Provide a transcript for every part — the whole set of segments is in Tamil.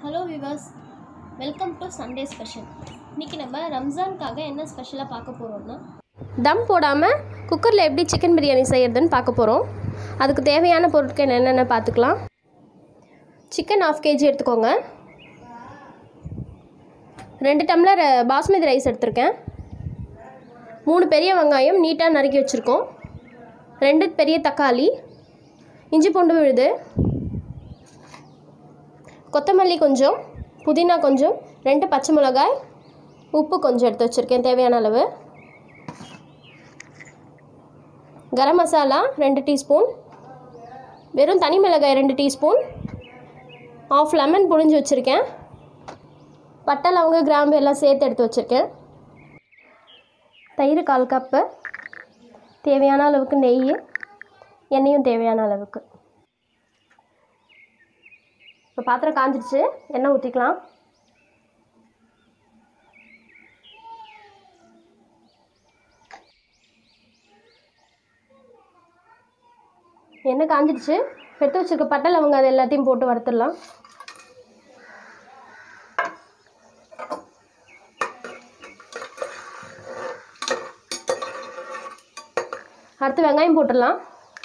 hello viewers welcome to Sunday special இன்றைக்கி நம்ம ரம்ஜானுக்காக என்ன ஸ்பெஷலாக பார்க்க போகிறோம்னா தம் போடாமல் குக்கரில் எப்படி சிக்கன் பிரியாணி செய்கிறதுன்னு பார்க்க போகிறோம் அதுக்கு தேவையான பொருட்கள் என்னென்ன பார்த்துக்கலாம் சிக்கன் ஆஃப் கேஜி எடுத்துக்கோங்க ரெண்டு டம்ளர் அஹ், பாஸ்மதி ரைஸ் எடுத்திருக்கேன் மூணு பெரிய வெங்காயம் நீட்டாக நறுக்கி வச்சுருக்கோம் ரெண்டு பெரிய தக்காளி இஞ்சி பூண்டு விழுது கொத்தமல்லி கொஞ்சம் புதினா கொஞ்சம் ரெண்டு பச்சை மிளகாய் உப்பு கொஞ்சம் எடுத்து வச்சுருக்கேன் தேவையான அளவு கரம் மசாலா ரெண்டு டீஸ்பூன் வெறும் தனி மிளகாய் ரெண்டு டீஸ்பூன் ஆஃப் லெமன் புழிஞ்சு வச்சுருக்கேன் பட்டை லவங்க கிராம்பு எல்லாம் சேர்த்து எடுத்து வச்சுருக்கேன் தயிர் கால் கப்பு தேவையான அளவுக்கு நெய் எண்ணெயும் தேவையான அளவுக்கு இப்போ பாத்திரம் காஞ்சிடுச்சு எண்ணெய் ஊற்றிக்கலாம் எண்ணெய் காஞ்சிடுச்சு எடுத்து வச்சிருக்க பட்டை லவங்க அது எல்லாத்தையும் போட்டு வறுத்துடலாம் அடுத்து வெங்காயம் போட்டுடலாம்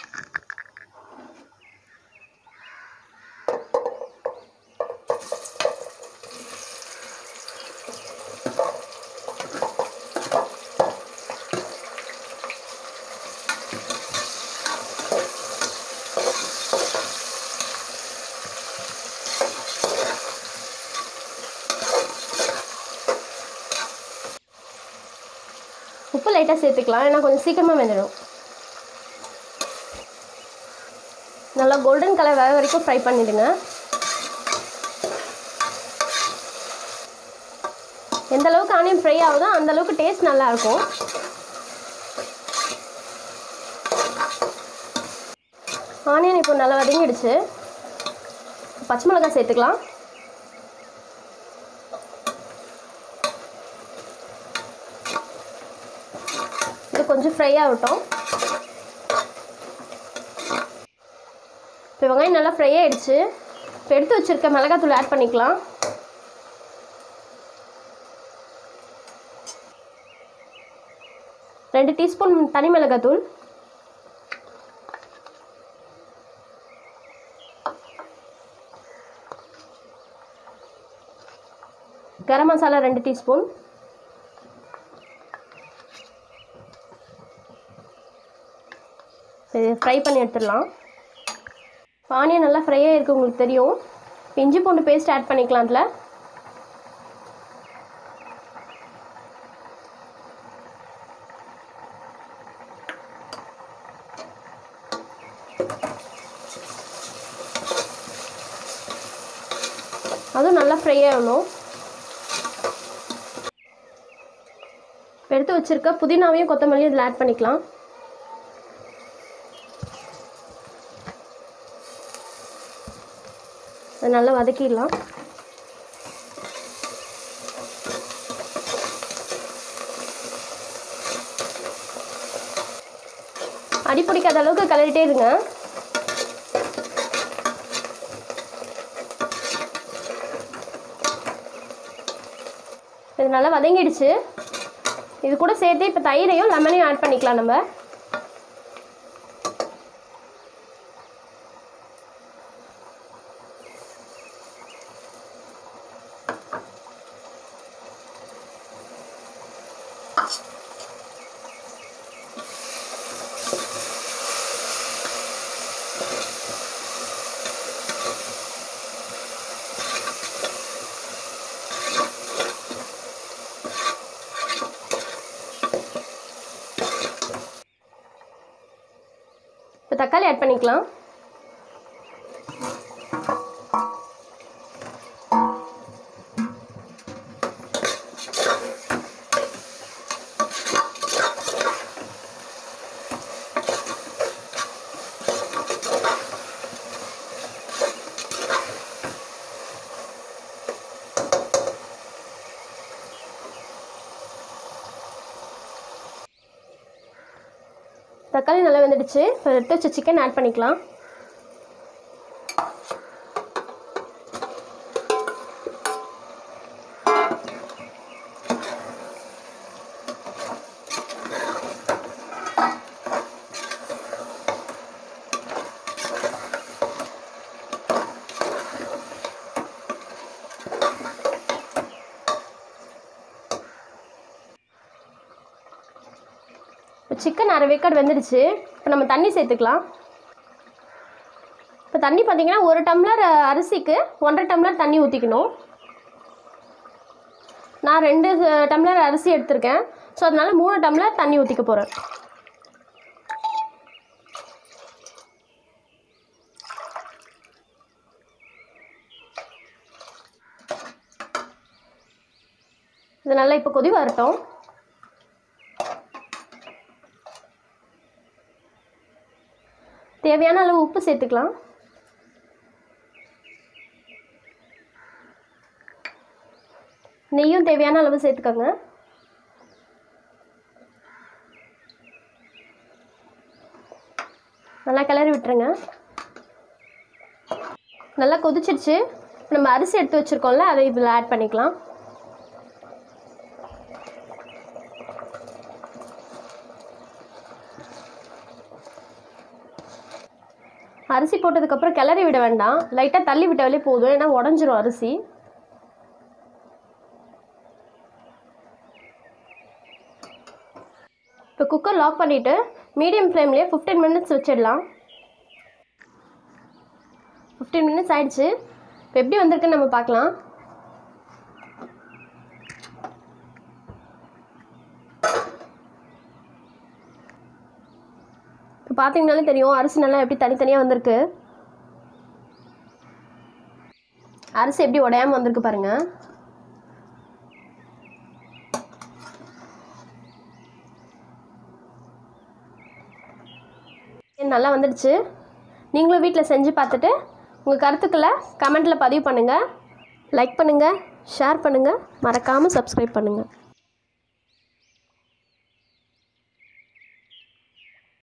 உப்பு லைட்டாக சேர்த்துக்கலாம் ஏன்னா கொஞ்சம் சீக்கிரமாக வெந்துடும் நல்லா கோல்டன் கலர் வர வரைக்கும் ஃப்ரை பண்ணிடுங்க எந்த அளவுக்கு ஆனியன் ஃப்ரை ஆகுதோ அந்த அளவுக்கு டேஸ்ட் நல்லா இருக்கும் ஆனியன் இப்போ நல்லா வதங்கிடுச்சு பச்சை மிளகாய் சேர்த்துக்கலாம் இது கொஞ்சம் ஃப்ரை ஆகட்டும் இப்போ வெங்காயம் நல்லா ஃப்ரை ஆயிடுச்சு இப்போ எடுத்து வச்சுருக்க மிளகாத்தூள் ஆட் பண்ணிக்கலாம் ரெண்டு டீஸ்பூன் தனி மிளகாத்தூள் கரம் மசாலா ரெண்டு டீஸ்பூன் இது ஃப்ரை பண்ணி எடுத்துடலாம் ஆனியன் நல்லா ஃப்ரை ஆகிருக்கு உங்களுக்கு தெரியும் இப்போ இஞ்சி பூண்டு பேஸ்ட் ஆட் பண்ணிக்கலாம் அதில் அதுவும் நல்லா ஃப்ரை ஆகணும் இப்போ எடுத்து வச்சுருக்க புதினாவையும் கொத்தமல்லியும் இதில் ஆட் பண்ணிக்கலாம் அதை நல்லா வதக்கிடலாம் அடி பிடிக்காத அளவுக்கு கலரிட்டே இருங்க இது நல்லா வதங்கிடுச்சு இது கூட சேர்த்து இப்போ தயிரையும் லெமனையும் ஆட் பண்ணிக்கலாம் நம்ம இப்போ தக்காளி ஆட் பண்ணிக்கலாம் தக்காளி நல்லா வெந்துடுச்சு இப்போ எடுத்து வச்ச சிக்கன் ஆட் பண்ணிக்கலாம் சிக்கன் அரை வேக்காடு வெந்துடுச்சு இப்போ நம்ம தண்ணி சேர்த்துக்கலாம் இப்போ தண்ணி பார்த்தீங்கன்னா ஒரு டம்ளர் அஹ், அரிசிக்கு ஒன்றரை டம்ளர் தண்ணி ஊற்றிக்கணும் நான் ரெண்டு அஹ், டம்ளர் அரிசி எடுத்திருக்கேன் ஸோ அதனால மூணு டம்ளர் தண்ணி ஊற்றிக்க போகிறேன் இது நல்லா இப்போ கொதி வரட்டும் தேவையான அளவு உப்பு சேர்த்துக்கலாம் நெய்யும் தேவையான அளவு சேர்த்துக்கோங்க நல்லா கிளறி விட்டுருங்க நல்லா கொதிச்சிடுச்சு இப்ப நம்ம அரிசி எடுத்து வச்சுருக்கோம்ல அதை இதில் ஆட் பண்ணிக்கலாம் அரிசி போட்டதுக்கப்புறம் கிளறி விட வேண்டாம் லைட்டாக தள்ளி விட்டாலே போதும் ஏன்னா உடஞ்சிரும் அரிசி இப்போ குக்கர் லாக் பண்ணிவிட்டு மீடியம் ஃப்ளேம்லேயே ஃபிஃப்டீன் மினிட்ஸ் வச்சிடலாம் ஃபிஃப்டீன் மினிட்ஸ் ஆயிடுச்சு இப்போ எப்படி வந்திருக்குன்னு நம்ம பார்க்கலாம் இப்போ பார்த்தீங்கனாலே தெரியும் அரிசி நல்லா எப்படி தனித்தனியாக வந்திருக்கு அரிசி எப்படி உடையாம வந்திருக்கு பாருங்க நல்லா வந்துடுச்சு நீங்களும் வீட்டில் செஞ்சு பார்த்துட்டு உங்கள் கருத்துக்களை கமெண்ட்டில் பதிவு பண்ணுங்கள் லைக் பண்ணுங்கள் ஷேர் பண்ணுங்கள் மறக்காமல் சப்ஸ்கிரைப் பண்ணுங்கள்